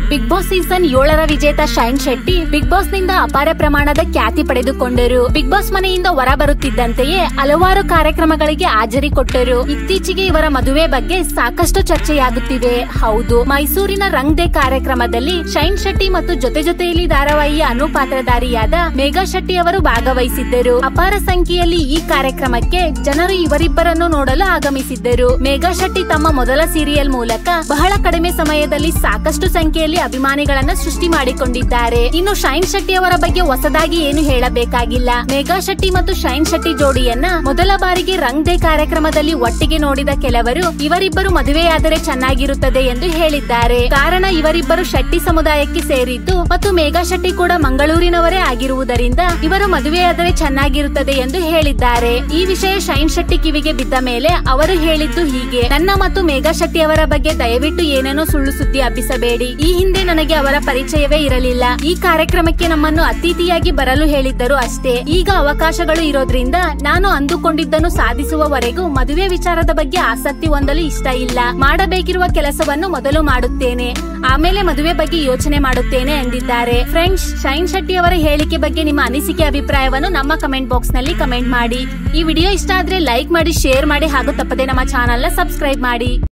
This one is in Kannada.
ಬಿಗ್ ಬಾಸ್ ಸೀಸನ್ ಏಳರ ವಿಜೇತ ಶೈನ್ ಶೆಟ್ಟಿ ಬಿಗ್ ಬಾಸ್ ನಿಂದ ಅಪಾರ ಪ್ರಮಾಣದ ಖ್ಯಾತಿ ಪಡೆದುಕೊಂಡರು ಬಿಗ್ ಬಾಸ್ ಮನೆಯಿಂದ ಹೊರ ಬರುತ್ತಿದ್ದಂತೆಯೇ ಹಲವಾರು ಕಾರ್ಯಕ್ರಮಗಳಿಗೆ ಹಾಜರಿ ಕೊಟ್ಟರು ಇತ್ತೀಚೆಗೆ ಇವರ ಮದುವೆ ಬಗ್ಗೆ ಸಾಕಷ್ಟು ಚರ್ಚೆಯಾಗುತ್ತಿವೆ ಹೌದು ಮೈಸೂರಿನ ರಂಗ್ ದೇ ಕಾರ್ಯಕ್ರಮದಲ್ಲಿ ಶೈನ್ ಶೆಟ್ಟಿ ಮತ್ತು ಜೊತೆ ಜೊತೆಯಲ್ಲಿ ಧಾರಾವಾಹಿಯ ಅನುಪಾತ್ರಧಾರಿಯಾದ ಮೇಘಾ ಶೆಟ್ಟಿ ಅವರು ಭಾಗವಹಿಸಿದ್ದರು ಅಪಾರ ಸಂಖ್ಯೆಯಲ್ಲಿ ಈ ಕಾರ್ಯಕ್ರಮಕ್ಕೆ ಜನರು ಇವರಿಬ್ಬರನ್ನು ನೋಡಲು ಆಗಮಿಸಿದ್ದರು ಮೇಘಾ ಶೆಟ್ಟಿ ತಮ್ಮ ಮೊದಲ ಸೀರಿಯಲ್ ಮೂಲಕ ಬಹಳ ಕಡಿಮೆ ಸಮಯದಲ್ಲಿ ಸಾಕಷ್ಟು ಸಂಖ್ಯೆಯಲ್ಲಿ ಅಭಿಮಾನಿಗಳನ್ನ ಸೃಷ್ಟಿ ಮಾಡಿಕೊಂಡಿದ್ದಾರೆ ಇನ್ನು ಶೈನ್ ಶೆಟ್ಟಿ ಅವರ ಬಗ್ಗೆ ಹೊಸದಾಗಿ ಏನು ಹೇಳಬೇಕಾಗಿಲ್ಲ ಮೇಘಾ ಶೆಟ್ಟಿ ಮತ್ತು ಶೈನ್ ಶೆಟ್ಟಿ ಜೋಡಿಯನ್ನ ಮೊದಲ ಬಾರಿಗೆ ರಂಗ್ ದೇ ಕಾರ್ಯಕ್ರಮದಲ್ಲಿ ಒಟ್ಟಿಗೆ ನೋಡಿದ ಕೆಲವರು ಇವರಿಬ್ಬರು ಮದುವೆಯಾದರೆ ಚೆನ್ನಾಗಿರುತ್ತದೆ ಎಂದು ಹೇಳಿದ್ದಾರೆ ಕಾರಣ ಇವರಿಬ್ಬರು ಶೆಟ್ಟಿ ಸಮುದಾಯಕ್ಕೆ ಸೇರಿದ್ದು ಮತ್ತು ಮೇಘಾ ಶೆಟ್ಟಿ ಕೂಡ ಮಂಗಳೂರಿನವರೇ ಆಗಿರುವುದರಿಂದ ಇವರು ಮದುವೆಯಾದರೆ ಚೆನ್ನಾಗಿರುತ್ತದೆ ಎಂದು ಹೇಳಿದ್ದಾರೆ ಈ ವಿಷಯ ಶೈನ್ ಶೆಟ್ಟಿ ಕಿವಿಗೆ ಬಿದ್ದ ಮೇಲೆ ಅವರು ಹೇಳಿದ್ದು ಹೀಗೆ ನನ್ನ ಮತ್ತು ಮೇಘಾ ಶೆಟ್ಟಿ ಅವರ ಬಗ್ಗೆ ದಯವಿಟ್ಟು ಏನೇನೋ ಸುಳ್ಳು ಸುದ್ದಿ ಹಬ್ಬಿಸಬೇಡಿ ಈ ಹಿಂದೆ ನನಗೆ ಅವರ ಪರಿಚಯವೇ ಇರಲಿಲ್ಲ ಈ ಕಾರ್ಯಕ್ರಮಕ್ಕೆ ನಮ್ಮನ್ನು ಅತಿಥಿಯಾಗಿ ಬರಲು ಹೇಳಿದ್ದರು ಅಷ್ಟೇ ಈಗ ಅವಕಾಶಗಳು ಇರೋದ್ರಿಂದ ನಾನು ಅಂದುಕೊಂಡಿದ್ದನ್ನು ಸಾಧಿಸುವವರೆಗೂ ಮದುವೆ ವಿಚಾರದ ಬಗ್ಗೆ ಆಸಕ್ತಿ ಹೊಂದಲು ಇಷ್ಟ ಇಲ್ಲ ಮಾಡಬೇಕಿರುವ ಕೆಲಸವನ್ನು ಮೊದಲು ಮಾಡುತ್ತೇನೆ ಆಮೇಲೆ ಮದುವೆ ಬಗ್ಗೆ ಯೋಚನೆ ಮಾಡುತ್ತೇನೆ ಎಂದಿದ್ದಾರೆ ಫ್ರೆಂಡ್ಸ್ ಶೈನ್ ಶೆಟ್ಟಿ ಅವರ ಹೇಳಿಕೆ ಬಗ್ಗೆ ನಿಮ್ಮ ಅನಿಸಿಕೆ ಅಭಿಪ್ರಾಯವನ್ನು ನಮ್ಮ ಕಮೆಂಟ್ ಬಾಕ್ಸ್ ನಲ್ಲಿ ಕಮೆಂಟ್ ಮಾಡಿ ಈ ವಿಡಿಯೋ ಇಷ್ಟ ಆದ್ರೆ ಲೈಕ್ ಮಾಡಿ ಶೇರ್ ಮಾಡಿ ಹಾಗೂ ತಪ್ಪದೆ ನಮ್ಮ ಚಾನೆಲ್ ನ ಸಬ್ಸ್ಕ್ರೈಬ್ ಮಾಡಿ